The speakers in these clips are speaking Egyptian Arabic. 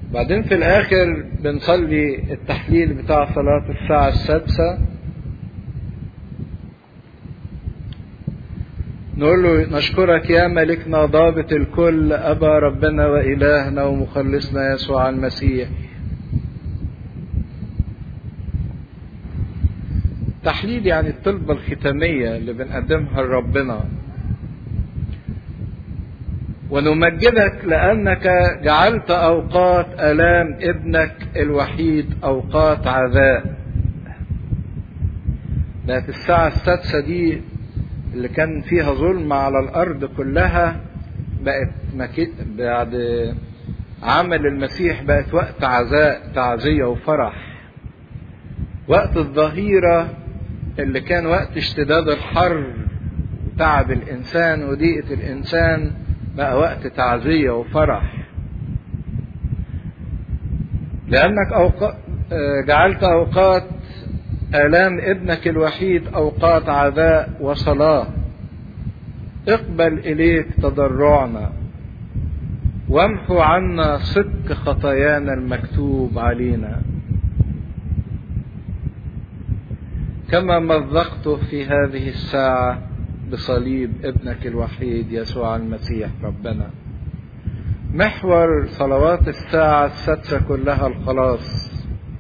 بعدين في الآخر بنصلي التحليل بتاع صلاة الساعة السادسة نقول له نشكرك يا ملكنا ضابط الكل أبا ربنا وإلهنا ومخلصنا يسوع المسيح تحليل يعني الطلبة الختامية اللي بنقدمها لربنا ونمجدك لأنك جعلت أوقات آلام ابنك الوحيد أوقات عذاب بقت الساعة السادسة دي اللي كان فيها ظلم على الأرض كلها بقت مكي... بعد عمل المسيح بقت وقت عزاء تعزية وفرح وقت الظهيرة اللي كان وقت اشتداد الحر وتعب الإنسان وضيقة الإنسان بقى وقت تعزية وفرح لأنك أوق... جعلت أوقات آلام ابنك الوحيد أوقات عذاء وصلاة اقبل إليك تضرعنا وامحو عنا صدق خطايانا المكتوب علينا كما مزقته في هذه الساعة بصليب ابنك الوحيد يسوع المسيح ربنا محور صلوات الساعة السادسة كلها الخلاص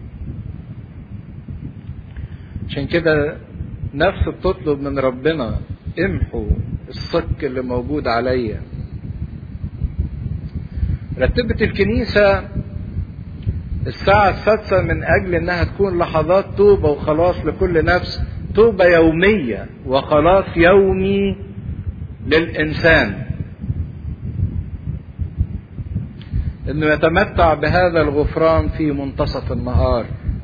عشان كده نفس بتطلب من ربنا امحوا الصك اللي موجود عليا رتبت الكنيسة الساعة السادسة من أجل إنها تكون لحظات توبة وخلاص لكل نفس توبة يومية وخلاص يومي للإنسان إنه يتمتع بهذا الغفران في منتصف النهار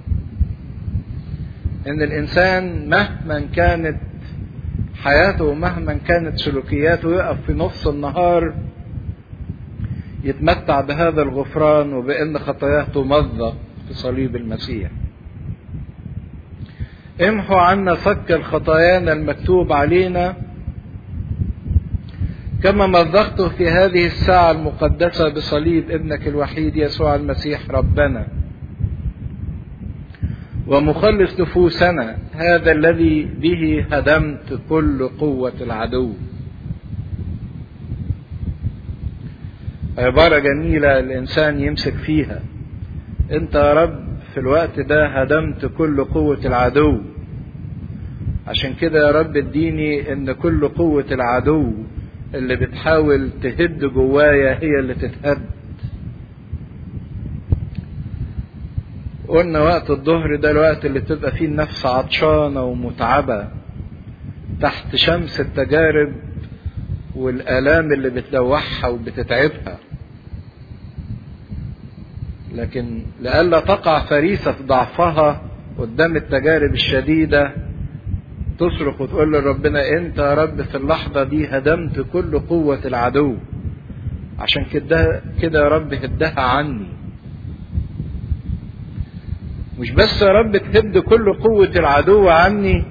ان الانسان مهما كانت حياته ومهما كانت سلوكياته يقف في نص النهار يتمتع بهذا الغفران وبان خطاياه تمزق في صليب المسيح امحوا عنا صك الخطايانا المكتوب علينا كما مزقته في هذه الساعة المقدسة بصليب ابنك الوحيد يسوع المسيح ربنا ومخلص نفوسنا هذا الذي به هدمت كل قوة العدو عبارة جميلة الإنسان يمسك فيها أنت يا رب في الوقت ده هدمت كل قوة العدو عشان كده يا رب اديني ان كل قوة العدو اللي بتحاول تهد جوايا هي اللي تتهد قلنا وقت الظهر ده الوقت اللي تبقى فيه النفس عطشانة ومتعبة تحت شمس التجارب والآلام اللي بتلوحها وبتتعبها لكن لئلا تقع فريسة في ضعفها قدام التجارب الشديدة تصرخ وتقول لربنا انت يا رب في اللحظة دي هدمت كل قوة العدو عشان كده كده يا رب هدها عني مش بس يا رب تهد كل قوة العدو عني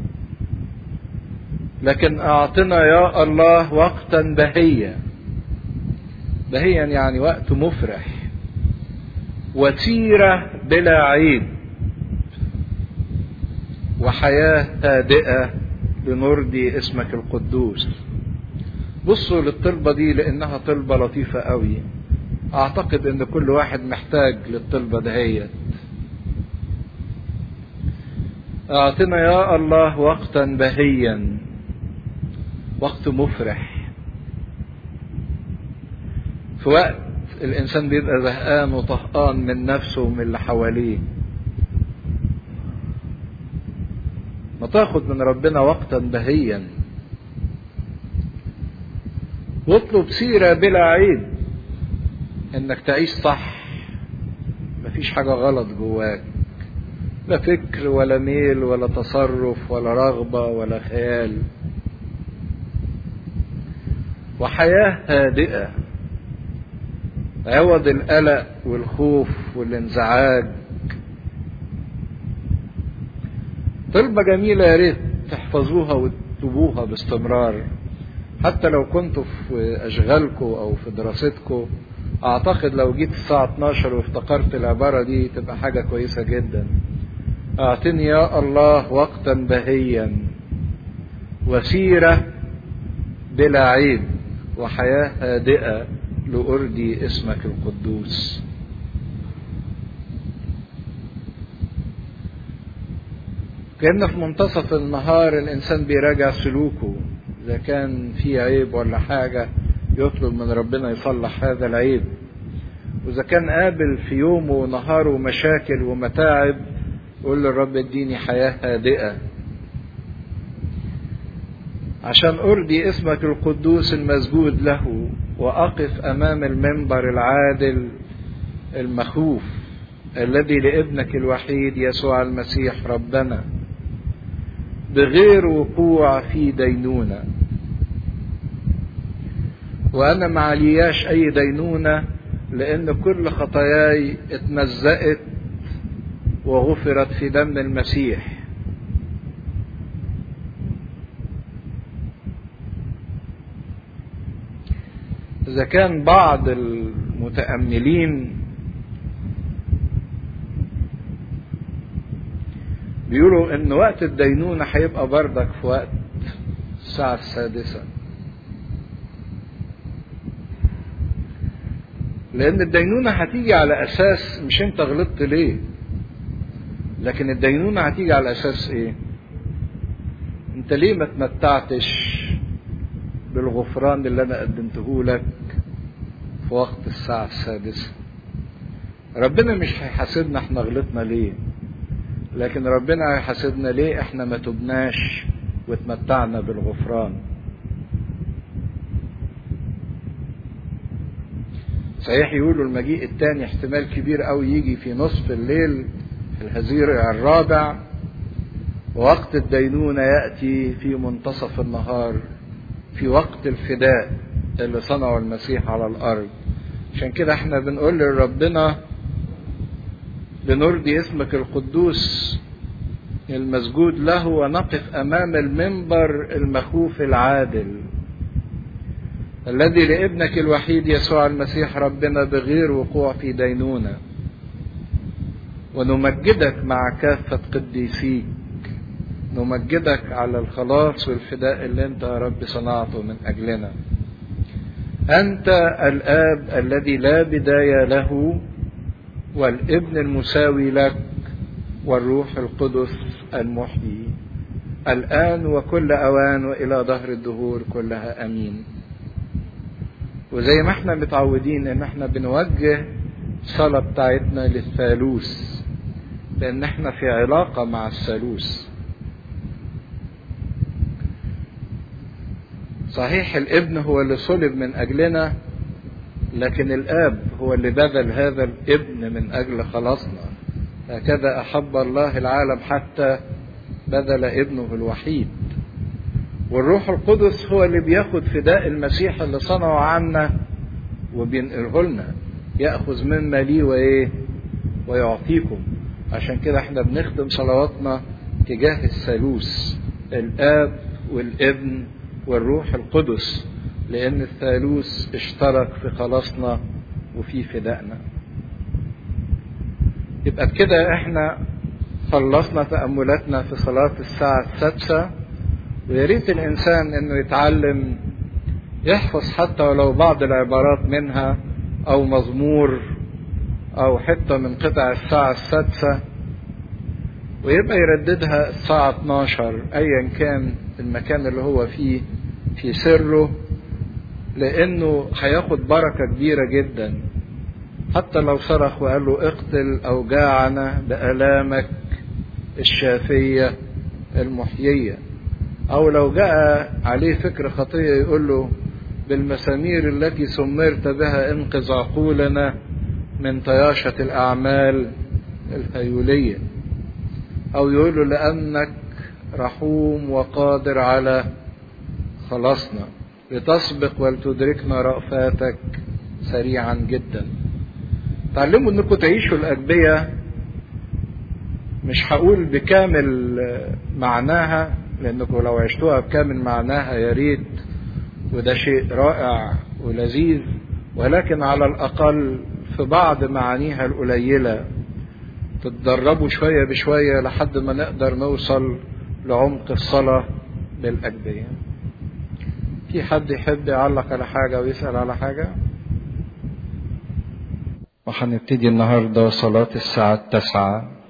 لكن اعطنا يا الله وقتا بهيا بهيا يعني وقت مفرح وتيرة بلا عيب وحياة هادئة لنرضي اسمك القدوس بصوا للطلبة دي لانها طلبة لطيفة قوي اعتقد ان كل واحد محتاج للطلبة دهيت اعطنا يا الله وقتا بهيا وقت مفرح في وقت الانسان بيبقى زهقان وطهقان من نفسه ومن اللي حواليه ما تاخد من ربنا وقتا بهيا واطلب سيرة بلا عيب انك تعيش صح مفيش حاجة غلط جواك لا فكر ولا ميل ولا تصرف ولا رغبة ولا خيال وحياة هادئة عوض القلق والخوف والانزعاج طلبة جميلة يا ريت تحفظوها وتكتبوها باستمرار حتى لو كنتوا في أشغالكم أو في دراستكم اعتقد لو جيت الساعة 12 وافتكرت العبارة دي تبقى حاجة كويسة جدا اعطني يا الله وقتا بهيا وسيرة بلا عيب وحياة هادئة لأردي اسمك القدوس كأن في منتصف النهار الإنسان بيراجع سلوكه إذا كان في عيب ولا حاجة يطلب من ربنا يصلح هذا العيب وإذا كان قابل في يومه ونهاره مشاكل ومتاعب يقول للرب اديني حياة هادئة عشان أرضي اسمك القدوس المسجود له وأقف أمام المنبر العادل المخوف الذي لابنك الوحيد يسوع المسيح ربنا بغير وقوع في دينونة وأنا ما علياش أي دينونة لأن كل خطاياي اتمزقت وغفرت في دم المسيح إذا كان بعض المتأملين بيقولوا إن وقت الدينونة هيبقى بردك في وقت الساعة السادسة لأن الدينونة هتيجي على أساس مش أنت غلطت ليه لكن الدينونة هتيجي على أساس إيه؟ أنت ليه ما تمتعتش بالغفران اللي أنا قدمته لك في وقت الساعة السادسة ربنا مش هيحاسبنا احنا غلطنا ليه لكن ربنا هيحاسبنا ليه احنا ما تبناش وتمتعنا بالغفران صحيح يقولوا المجيء الثاني احتمال كبير قوي يجي في نصف الليل في الهزير الرابع ووقت الدينونة يأتي في منتصف النهار في وقت الفداء اللي صنعه المسيح على الأرض عشان كده احنا بنقول لربنا بنرضي اسمك القدوس المسجود له ونقف أمام المنبر المخوف العادل الذي لابنك الوحيد يسوع المسيح ربنا بغير وقوع في دينونه ونمجدك مع كافة قديسيك نمجدك على الخلاص والفداء اللي انت يا رب صنعته من اجلنا انت الاب الذي لا بداية له والابن المساوي لك والروح القدس المحيي الان وكل اوان والى ظهر الدهور كلها امين وزي ما احنا متعودين ان احنا بنوجه الصلاة بتاعتنا للثالوث لان احنا في علاقة مع الثالوث صحيح الابن هو اللي صلب من اجلنا لكن الاب هو اللي بذل هذا الابن من اجل خلاصنا هكذا احب الله العالم حتى بذل ابنه الوحيد والروح القدس هو اللي بياخد فداء المسيح اللي صنعه عنا وبينقله لنا ياخذ مما لي وايه ويعطيكم عشان كده احنا بنخدم صلواتنا تجاه الثالوث الاب والابن والروح القدس لان الثالوث اشترك في خلاصنا وفي فدائنا يبقى بكده احنا خلصنا تأملاتنا في صلاة الساعة السادسة ويا ريت الإنسان إنه يتعلم يحفظ حتى ولو بعض العبارات منها أو مزمور أو حتة من قطع الساعة السادسة ويبقى يرددها الساعة 12 أيا كان المكان اللي هو فيه في سره لأنه هياخد بركة كبيرة جدا حتى لو صرخ وقال له اقتل أوجاعنا بآلامك الشافية المحيية أو لو جاء عليه فكر خطية يقول له بالمسامير التي سمرت بها انقذ عقولنا من طياشة الأعمال الهيولية أو يقول له لأنك رحوم وقادر على خلاصنا لتسبق ولتدركنا رأفاتك سريعا جدا تعلموا انكم تعيشوا الأجبية مش هقول بكامل معناها لانكم لو عشتوها بكامل معناها يا ريت وده شيء رائع ولذيذ ولكن على الأقل في بعض معانيها القليلة تتدربوا شوية بشوية لحد ما نقدر نوصل لعمق الصلاة بالأجبية في حد يحب يعلق على حاجة ويسأل على حاجة وهنبتدي النهاردة صلاة الساعة التاسعة